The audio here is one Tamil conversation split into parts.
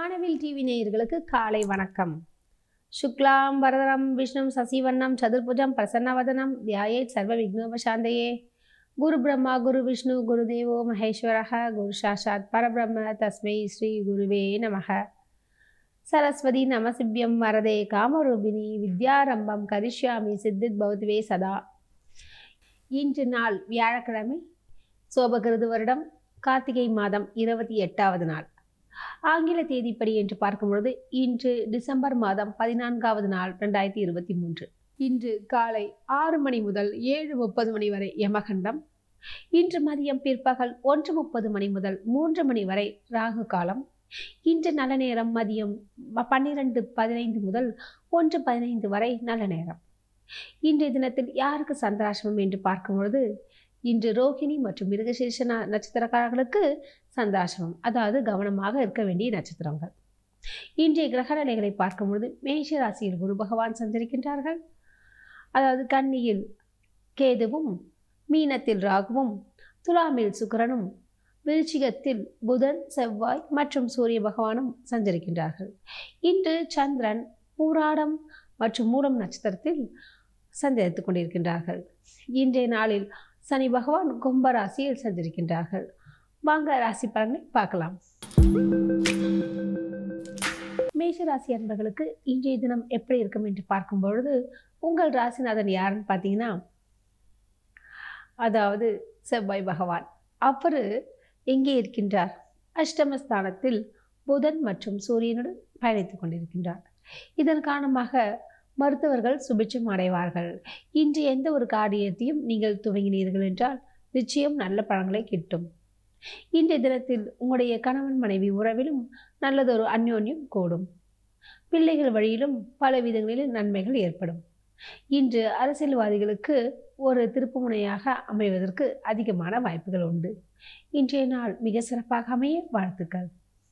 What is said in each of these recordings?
வானவில் டிவி நேயர்களுக்கு காலை வணக்கம் சுக்லாம் வரதரம் விஷ்ணு சசிவண்ணம் சதுர்புஜம் பிரசன்னவதனம் தியாயே சர்வ விக்னோபசாந்தையே குரு பிரம்மா குரு விஷ்ணு குரு தேவோ மகேஸ்வரः குரு சாஷாத் பரபிரம்ம தஸ்மை ஸ்ரீ குருவே நமக சரஸ்வதி நமசிவ்யம் வரதே காமரூபிணி வித்யாரம்பம் கரிஷ்யாமி சித்தித் பௌத்வே சதா இன்று நாள் வியாழக்கிழமை சோபகிருது வருடம் கார்த்திகை மாதம் இருபத்தி எட்டாவது நாள் ஆங்கில தேதிப்படி என்று பார்க்கும் பொழுது இன்று டிசம்பர் மாதம் பதினான்காவது நாள் ரெண்டாயிரத்தி இருபத்தி மூன்று இன்று காலை ஆறு மணி முதல் ஏழு முப்பது மணி வரை யமகண்டம் இன்று மதியம் பிற்பகல் ஒன்று முப்பது மணி முதல் மூன்று மணி வரை ராகு காலம் இன்று நல்ல நேரம் மதியம் ப- பன்னிரண்டு பதினைந்து முதல் ஒன்று பதினைந்து வரை நல்ல நேரம் இன்றைய தினத்தில் யாருக்கு சந்திராசிரமம் என்று பார்க்கும் பொழுது இன்று ரோகிணி மற்றும் மிருகசீர்ஷ ந- நட்சத்திரக்காரர்களுக்கு சந்திராசிரமம் அதாவது கவனமாக இருக்க வேண்டிய நட்சத்திரங்கள் இன்றைய கிரக நிலைகளை பார்க்கும் பொழுது மேஷ ராசியில் குரு பகவான் சஞ்சரிக்கின்றார்கள் அதாவது கன்னியில் கேதுவும் மீனத்தில் ராகுவும் துலாமில் சுக்கிரனும் விருச்சிகத்தில் புதன் செவ்வாய் மற்றும் சூரிய பகவானும் சஞ்சரிக்கின்றார்கள் இன்று சந்திரன் பூராடம் மற்றும் மூலம் நட்சத்திரத்தில் சஞ்சரித்துக் கொண்டிருக்கின்றார்கள் இன்றைய நாளில் சனி பகவான் கும்ப ராசியில் சஞ்சரிக்கின்றார்கள் வாங்க ராசி பலனை பார்க்கலாம் மேஷ ராசி அன்பர்களுக்கு இன்றைய தினம் எப்படி இருக்கும் என்று பார்க்கும் பொழுது உங்கள் ராசிநாதன் யாருன்னு பார்த்தீங்கன்னா அதாவது செவ்வாய் பகவான் அவர் எங்கே இருக்கின்றார் அஷ்டமஸ்தானத்தில் புதன் மற்றும் சூரியனுடன் பயணித்துக் கொண்டிருக்கின்றார் இதன் காரணமாக மருத்துவர்கள் சுபிட்சம் அடைவார்கள் இன்று எந்த ஒரு காரியத்தையும் நீங்கள் துவங்கினீர்கள் என்றால் நிச்சயம் நல்ல பலன்களை கிட்டும் இன்றைய தினத்தில் உங்களுடைய கணவன் மனைவி உறவிலும் நல்லதொரு அந்யோன்யம் கூடும் பிள்ளைகள் வழியிலும் பல விதங்களில் நன்மைகள் ஏற்படும் இன்று அரசியல்வாதிகளுக்கு ஒரு திருப்புமுனையாக அமைவதற்கு அதிகமான வாய்ப்புகள் உண்டு இன்றைய நாள் மிக சிறப்பாக அமைய வாழ்த்துக்கள்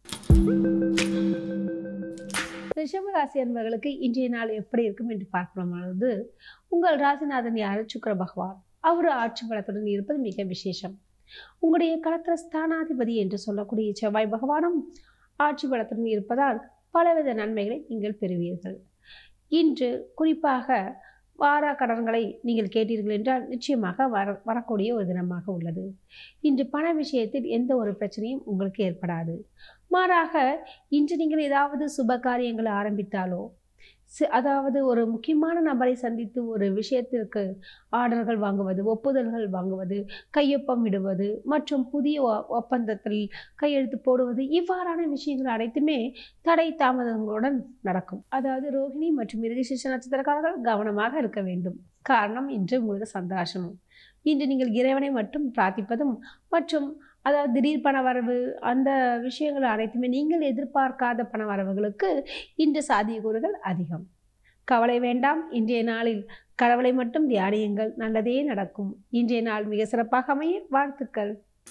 ரிஷப ராசி அன்பர்களுக்கு இன்றைய நாள் எப்படி இருக்கும் என்று பார்க்கும்போது உங்கள் ராசிநாதன் யாரு சுக்கிர பகவான் அவர் ஆட்சி பலத்துடன் இருப்பது மிக விசேஷம் உங்களுடைய களத்திர ஸ்தானாதிபதி என்று சொல்லக்கூடிய செவ்வாய் பகவானும் ஆட்சி பலத்துடன் இருப்பதால் பலவித நன்மைகளை நீங்கள் பெறுவீர்கள் இன்று குறிப்பாக வாரா கடன்களை நீங்கள் கேட்டீர்கள் என்றால் நிச்சயமாக வர வரக்கூடிய ஒரு தினமாக உள்ளது இன்று பண விஷயத்தில் எந்த ஒரு பிரச்சனையும் உங்களுக்கு ஏற்படாது மாறாக இன்று நீங்கள் ஏதாவது சுப காரியங்களை ஆரம்பித்தாலோ சி- அதாவது ஒரு முக்கியமான நபரை சந்தித்து ஒரு விஷயத்திற்கு ஆர்டர்கள் வாங்குவது ஒப்புதல்கள் வாங்குவது கையொப்பம் விடுவது மற்றும் புதிய ஒ- ஒப்பந்தத்தில் கையெழுத்து போடுவது இவ்வாறான விஷயங்கள் அனைத்துமே தடை தாமதங்களுடன் நடக்கும் அதாவது ரோஹிணி மற்றும் மிருகசீர்ஷ நட்சத்திரக்காரர்கள் கவனமாக இருக்க வேண்டும் காரணம் இன்று உங்களுக்கு சந்தோஷமும் இன்று நீங்கள் இறைவனை மட்டும் பிரார்த்திப்பதும் மற்றும் அதாவது திடீர் பணவரவு அந்த விஷயங்கள் அனைத்துமே நீங்கள் எதிர்பார்க்காத பணவரவுகளுக்கு இன்று சாத்தியக்கூறுகள் அதிகம் கவலை வேண்டாம் இன்றைய நாளில் கடவுளை மட்டும் தியானியுங்கள் நல்லதே நடக்கும் இன்றைய நாள் மிக சிறப்பாக அமைய வாழ்த்துக்கள்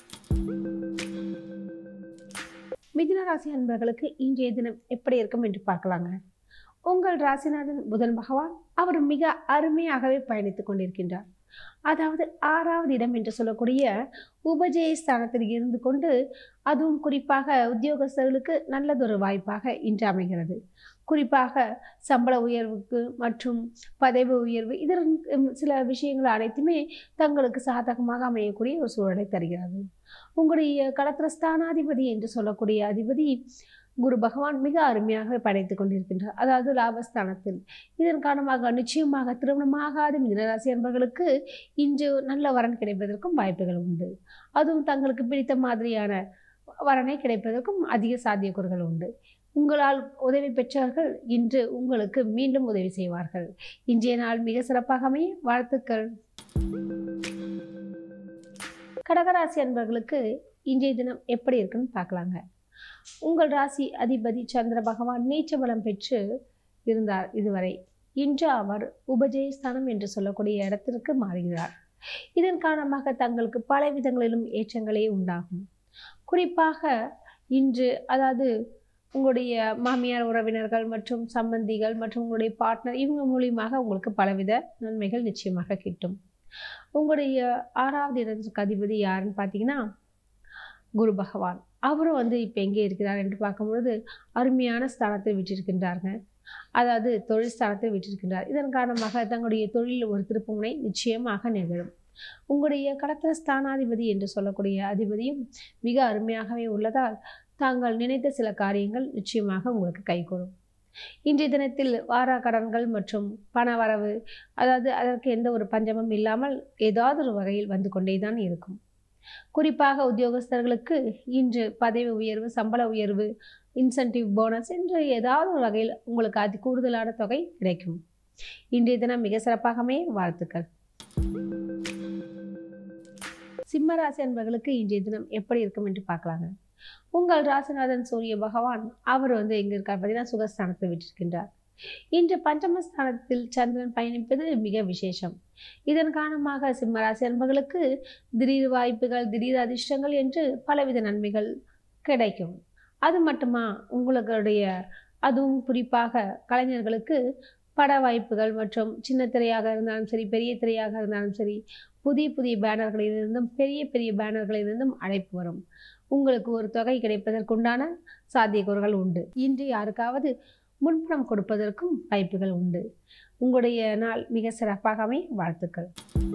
மிதுன ராசி அன்பர்களுக்கு இன்றைய தினம் எப்படி இருக்கும் என்று பார்க்கலாங்க உங்கள் ராசிநாதன் புதன் பகவான் அவர் மிக அருமையாகவே பயணித்துக் கொண்டிருக்கின்றார் அதாவது ஆறாவது இடம் என்று சொல்லக்கூடிய உபஜய ஸ்தானத்தில் இருந்து கொண்டு அதுவும் குறிப்பாக உத்தியோகஸ்தர்களுக்கு நல்லதொரு வாய்ப்பாக இன்று அமைகிறது குறிப்பாக சம்பள உயர்வுக்கு மற்றும் பதவி உயர்வு இதன் உம், சில விஷயங்கள் அனைத்துமே தங்களுக்கு சாதகமாக அமையக்கூடிய ஒரு சூழலை தருகிறது உங்களுடைய களத்திர ஸ்தானாதிபதி என்று சொல்லக்கூடிய அதிபதி குரு பகவான் மிக அருமையாக படைத்துக் கொண்டிருக்கின்றார் அதாவது லாபஸ்தானத்தில் இதன் காரணமாக நிச்சயமாக திருமணமாகாத மிதனராசி அன்பர்களுக்கு இன்று நல்ல வரன் கிடைப்பதற்கும் வாய்ப்புகள் உண்டு அதுவும் தங்களுக்கு பிடித்த மாதிரியான வரனை கிடைப்பதற்கும் அதிக சாத்தியக்கூறுகள் உண்டு உங்களால் உதவி பெற்றவர்கள் இன்று உங்களுக்கு மீண்டும் உதவி செய்வார்கள் இன்றைய நாள் மிக சிறப்பாக அமைய வாழ்த்துக்கள் கடகராசி அன்பர்களுக்கு இன்றைய தினம் எப்படி இருக்குன்னு பார்க்கலாங்க உங்கள் ராசி அதிபதி சந்திர பகவான் நீச்ச பலம் பெற்று இருந்தார் இதுவரை இன்று அவர் உபஜயஸ்தானம் என்று சொல்லக்கூடிய இடத்திற்கு மாறுகிறார் இதன் காரணமாக தங்களுக்கு பல விதங்களிலும் ஏற்றங்களே உண்டாகும் குறிப்பாக இன்று அதாவது உங்களுடைய மாமியார் உறவினர்கள் மற்றும் சம்பந்திகள் மற்றும் உங்களுடைய பார்ட்னர் இவங்க மூலியமாக உங்களுக்கு பலவித நன்மைகள் நிச்சயமாக கிட்டும் உங்களுடைய ஆறாவது இடத்துக்கு அதிபதி யாருன்னு பார்த்தீங்கன்னா குரு பகவான் அவரும் வந்து இப்போ எங்கே இருக்கிறார் என்று பார்க்கும்பொழுது அருமையான ஸ்தானத்தில் விட்டிருக்கின்றாருங்க அதாவது தொழில் ஸ்தானத்தில் விட்டிருக்கின்றார் இதன் காரணமாக தங்களுடைய தொழிலில் ஒரு திருப்புமுனை நிச்சயமாக நிகழும் உங்களுடைய கடத்திர ஸ்தானாதிபதி என்று சொல்லக்கூடிய அதிபதியும் மிக அருமையாகவே உள்ளதால் தாங்கள் நினைத்த சில காரியங்கள் நிச்சயமாக உங்களுக்கு கைகூடும் இன்றைய தினத்தில் வாரா கடன்கள் மற்றும் பண வரவு அதாவது அதற்கு எந்த ஒரு பஞ்சமும் இல்லாமல் ஏதாவது ஒரு வகையில் வந்து கொண்டே தான் இருக்கும் குறிப்பாக உத்தியோகஸ்தர்களுக்கு இன்று பதவி உயர்வு சம்பள உயர்வு இன்சென்டிவ் போனஸ் என்று ஏதாவது ஒரு வகையில் உங்களுக்கு அதி கூடுதலான தொகை கிடைக்கும் இன்றைய தினம் மிக சிறப்பாகவே வாழ்த்துக்கள் சிம்ம ராசி அன்பர்களுக்கு இன்றைய தினம் எப்படி இருக்கும் என்று பார்க்கலாங்க உங்கள் ராசிநாதன் சூரிய பகவான் அவர் வந்து எங்க இருக்கார் பார்த்தீங்கன்னா சுகஸ்தானத்தில் விட்டிருக்கின்றார் இன்று பஞ்சமஸ்தானத்தில் சந்திரன் பயணிப்பது மிக விசேஷம் இதன் காரணமாக சிம்மராசி அன்பர்களுக்கு திடீர் வாய்ப்புகள் திடீர் அதிர்ஷ்டங்கள் என்று பலவித நன்மைகள் கிடைக்கும் அது மட்டுமா உங்களுடைய அதுவும் குறிப்பாக கலைஞர்களுக்கு பட வாய்ப்புகள் மற்றும் சின்ன திரையாக இருந்தாலும் சரி பெரிய திரையாக இருந்தாலும் சரி புதிய புதிய பேனர்களிலிருந்தும் பெரிய பெரிய பேனர்களிலிருந்தும் அழைப்பு வரும் உங்களுக்கு ஒரு தொகை கிடைப்பதற்குண்டான சாத்தியக்கூறுகள் உண்டு இன்று யாருக்காவது முன்பணம் கொடுப்பதற்கும் வாய்ப்புகள் உண்டு உங்களுடைய நாள் மிக சிறப்பாகவே வாழ்த்துக்கள்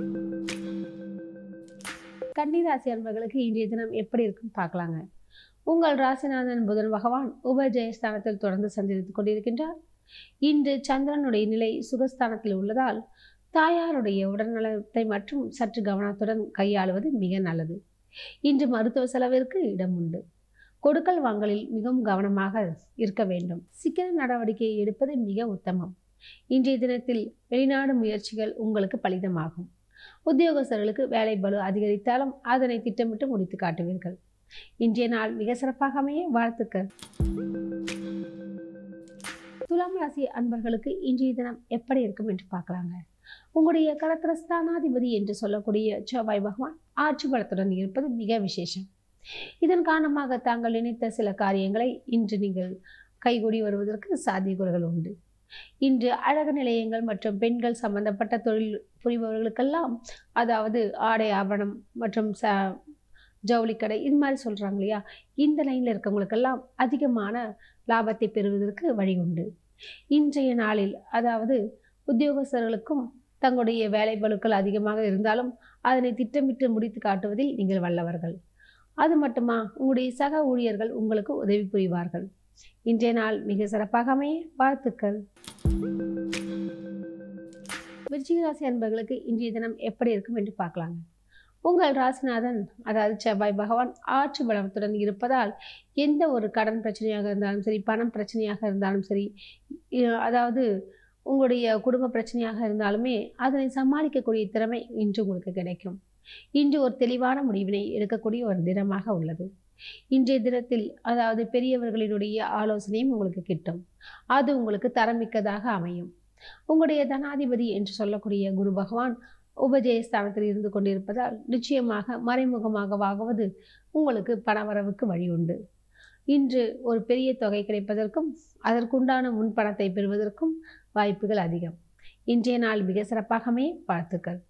கன்னிராசி அன்பர்களுக்கு இன்றைய தினம் எப்படி இருக்கும் பார்க்கலாங்க உங்கள் ராசிநாதன் புதன் பகவான் உபஜெயஸ்தானத்தில் தொடர்ந்து சந்தித்துக் கொண்டிருக்கின்றார் இன்று சந்திரனுடைய நிலை சுகஸ்தானத்தில் உள்ளதால் தாயாருடைய உடல்நலத்தை மற்றும் சற்று கவனத்துடன் கையாளுவது மிக நல்லது இன்று மருத்துவ செலவிற்கு இடம் உண்டு கொடுக்கல் வாங்கலில் மிகவும் கவனமாக இருக்க வேண்டும் சிக்கன நடவடிக்கையை எடுப்பது மிக உத்தமம் இன்றைய தினத்தில் வெளிநாடு முயற்சிகள் உங்களுக்கு பலிதமாகும் உத்தியோகஸ்தர்களுக்கு வேலை பலு அதிகரித்தாலும் அதனை திட்டமிட்டு முடித்து காட்டுவீர்கள் இன்றைய நாள் மிக சிறப்பாக அமைய வாழ்த்துக்கள் துலாம் ராசி அன்பர்களுக்கு இன்றைய தினம் எப்படி இருக்கும் என்று பார்க்கலாங்க உங்களுடைய கடத்திரஸ்தானாதிபதி என்று சொல்லக்கூடிய செவ்வாய் பகவான் ஆட்சி பலத்துடன் இருப்பது மிக விசேஷம் இதன் காரணமாக தாங்கள் நினைத்த சில காரியங்களை இன்று நீங்கள் கைகூடி வருவதற்கு சாத்தியக்கூறுகள் உண்டு இன்று அழகு நிலையங்கள் மற்றும் பெண்கள் சம்பந்தப்பட்ட தொழில் புரிபவர்களுக்கெல்லாம் அதாவது ஆடை ஆபரணம் மற்றும் ச ஜவுளிக்கடை இது மாதிரி சொல்கிறாங்க இல்லையா இந்த லைனில் இருக்கவங்களுக்கெல்லாம் அதிகமான லாபத்தை பெறுவதற்கு வழி உண்டு இன்றைய நாளில் அதாவது உத்தியோகஸ்தர்களுக்கும் தங்களுடைய வேலை பளுக்கள் அதிகமாக இருந்தாலும் அதனை திட்டமிட்டு முடித்து காட்டுவதில் நீங்கள் வல்லவர்கள் அது மட்டுமா உங்களுடைய சக ஊழியர்கள் உங்களுக்கு உதவி புரிவார்கள் இன்றைய நாள் மிக சிறப்பாக அமைய வாழ்த்துக்கள் விருச்சிக ராசி அன்பர்களுக்கு இன்றைய தினம் எப்படி இருக்கும் என்று பார்க்கலாங்க உங்கள் ராசிநாதன் அதாவது செவ்வாய் பகவான் ஆட்சி பலத்துடன் இருப்பதால் எந்த ஒரு கடன் பிரச்சனையாக இருந்தாலும் சரி பணம் பிரச்சனையாக இருந்தாலும் சரி இ- அதாவது உங்களுடைய குடும்ப பிரச்சனையாக இருந்தாலுமே அதனை சமாளிக்கக்கூடிய திறமை இன்று உங்களுக்கு கிடைக்கும் இன்று ஒரு தெளிவான முடிவினை எடுக்கக்கூடிய ஒரு தினமாக உள்ளது இன்றைய தினத்தில் அதாவது பெரியவர்களினுடைய ஆலோசனையும் உங்களுக்கு கிட்டும் அது உங்களுக்கு தரமிக்கதாக அமையும் உங்களுடைய தனாதிபதி என்று சொல்லக்கூடிய குரு பகவான் உபஜயஸ்தானத்தில் இருந்து கொண்டிருப்பதால் நிச்சயமாக மறைமுகமாகவாகுவது உங்களுக்கு பணவரவுக்கு வழி உண்டு இன்று ஒரு பெரிய தொகை கிடைப்பதற்கும் அதற்குண்டான முன்பணத்தை பெறுவதற்கும் வாய்ப்புகள் அதிகம் இன்றைய நாள் மிக சிறப்பாகவே வாழ்த்துக்கள்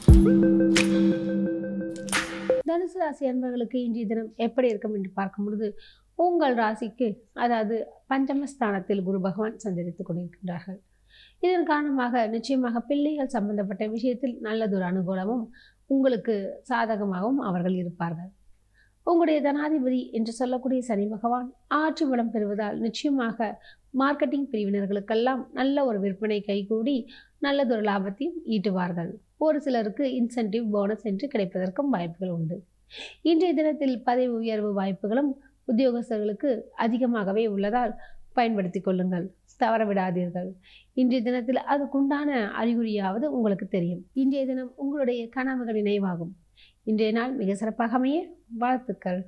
தனுசு ராசி அன்பர்களுக்கு இன்றைய தினம் எப்படி இருக்கும் என்று பார்க்கும் பொழுது உங்கள் ராசிக்கு அதாவது பஞ்சமஸ்தானத்தில் குரு பகவான் சஞ்சரித்துக் கொண்டிருக்கின்றார்கள் இதன் காரணமாக நிச்சயமாக பிள்ளைகள் சம்பந்தப்பட்ட விஷயத்தில் நல்லதொரு அனுகூலமும் உங்களுக்கு சாதகமாகவும் அவர்கள் இருப்பார்கள் உங்களுடைய தனாதிபதி என்று சொல்லக்கூடிய சனி பகவான் ஆட்சி பலம் பெறுவதால் நிச்சயமாக மார்க்கெட்டிங் பிரிவினர்களுக்கெல்லாம் நல்ல ஒரு விற்பனை கைகூடி நல்லதொரு லாபத்தையும் ஈட்டுவார்கள் ஒரு சிலருக்கு இன்சென்டிவ் போனஸ் என்று கிடைப்பதற்கும் வாய்ப்புகள் உண்டு இன்றைய தினத்தில் பதவி உயர்வு வாய்ப்புகளும் உத்தியோகஸ்தர்களுக்கு அதிகமாகவே உள்ளதால் பயன்படுத்திக் கொள்ளுங்கள் தவற விடாதீர்கள் இன்றைய தினத்தில் அதுக்குண்டான அறிகுறியாவது உங்களுக்கு தெரியும் இன்றைய தினம் உங்களுடைய கனவுகள் நினைவாகும் இன்றைய நாள் மிக சிறப்பாக அமைய வாழ்த்துக்கள்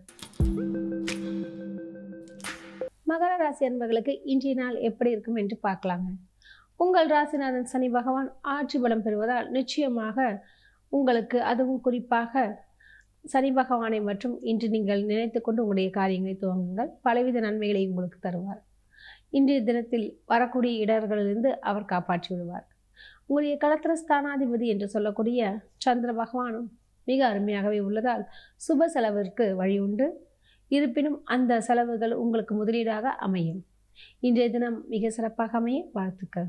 மகர ராசி அன்பர்களுக்கு இன்றைய நாள் எப்படி இருக்கும் என்று பார்க்கலாங்க உங்கள் ராசிநாதன் சனி பகவான் ஆட்சி பலம் பெறுவதால் நிச்சயமாக உங்களுக்கு அதுவும் குறிப்பாக சனி பகவானை மற்றும் இன்று நீங்கள் நினைத்து கொண்டு உங்களுடைய காரியங்களை துவங்குங்கள் பலவித நன்மைகளை உங்களுக்கு தருவார் இன்றைய தினத்தில் வரக்கூடிய இடர்களிலிருந்து அவர் காப்பாற்றி விடுவார் உங்களுடைய களத்திர ஸ்தானாதிபதி என்று சொல்லக்கூடிய சந்திர பகவானும் மிக அருமையாகவே உள்ளதால் சுப செலவிற்கு வழி உண்டு இருப்பினும் அந்த செலவுகள் உங்களுக்கு முதலீடாக அமையும் இன்றைய தினம் மிக சிறப்பாக அமைய வாழ்த்துக்கள்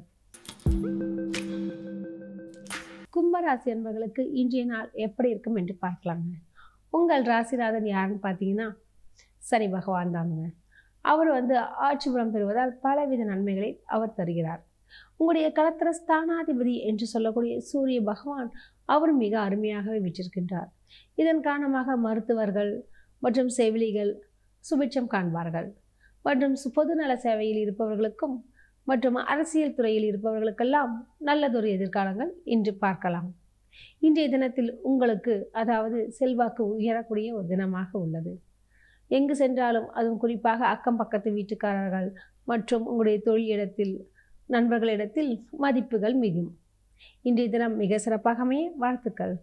கும்பராசி என்பவர்களுக்கு இன்றைய நாள் எப்படி இருக்கும் என்று பார்க்கலாங்க உங்கள் ராசிநாதன் யாருன்னு பார்த்தீங்கன்னா சனி பகவான் தானுங்க அவர் வந்து ஆட்சி பலம் பெறுவதால் பலவித நன்மைகளை அவர் தருகிறார் உங்களுடைய களத்திர ஸ்தானாதிபதி என்று சொல்லக்கூடிய சூரிய பகவான் அவர் மிக அருமையாகவே விற்றிருக்கின்றார் இதன் காரணமாக மருத்துவர்கள் மற்றும் செவிலிகள் சுபிட்சம் காண்பார்கள் மற்றும் சு- பொதுநல சேவையில் இருப்பவர்களுக்கும் மற்றும் அரசியல் துறையில் இருப்பவர்களுக்கெல்லாம் நல்லதொரு எதிர்காலங்கள் இன்று பார்க்கலாம் இன்றைய தினத்தில் உங்களுக்கு அதாவது செல்வாக்கு உயரக்கூடிய ஒரு தினமாக உள்ளது எங்கு சென்றாலும் அதுவும் குறிப்பாக அக்கம் பக்கத்து வீட்டுக்காரர்கள் மற்றும் உங்களுடைய தொழில் இடத்தில் நண்பர்களிடத்தில் மதிப்புகள் மிகும் இன்றைய தினம் மிக சிறப்பாக அமைய வாழ்த்துக்கள்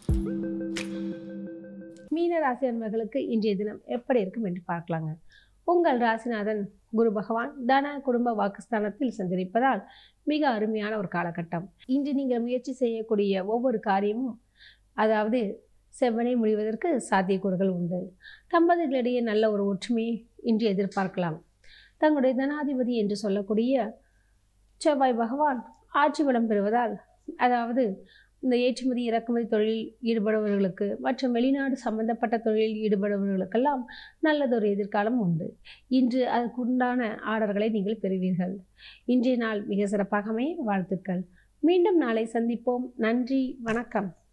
மீன ராசி அன்பர்களுக்கு இன்றைய தினம் எப்படி இருக்கும் என்று பார்க்கலாங்க உங்கள் ராசிநாதன் குரு பகவான் தன குடும்ப வாக்குஸ்தானத்தில் சஞ்சரிப்பதால் மிக அருமையான ஒரு காலகட்டம் இன்று நீங்கள் முயற்சி செய்யக்கூடிய ஒவ்வொரு காரியமும் அதாவது செவ்வனை முடிவதற்கு சாத்தியக்கூறுகள் உண்டு தம்பதிகளிடையே நல்ல ஒரு ஒற்றுமையை இன்று எதிர்பார்க்கலாம் தங்களுடைய தனாதிபதி என்று சொல்லக்கூடிய செவ்வாய் பகவான் ஆட்சி பலம் பெறுவதால் அதாவது இந்த ஏற்றுமதி இறக்குமதி தொழிலில் ஈடுபடுபவர்களுக்கு மற்றும் வெளிநாடு சம்பந்தப்பட்ட தொழிலில் ஈடுபடுபவர்களுக்கெல்லாம் நல்லதொரு எதிர்காலம் உண்டு இன்று அதற்குண்டான ஆர்டர்களை நீங்கள் பெறுவீர்கள் இன்றைய நாள் மிக சிறப்பாக அமைய வாழ்த்துக்கள் மீண்டும் நாளை சந்திப்போம் நன்றி வணக்கம்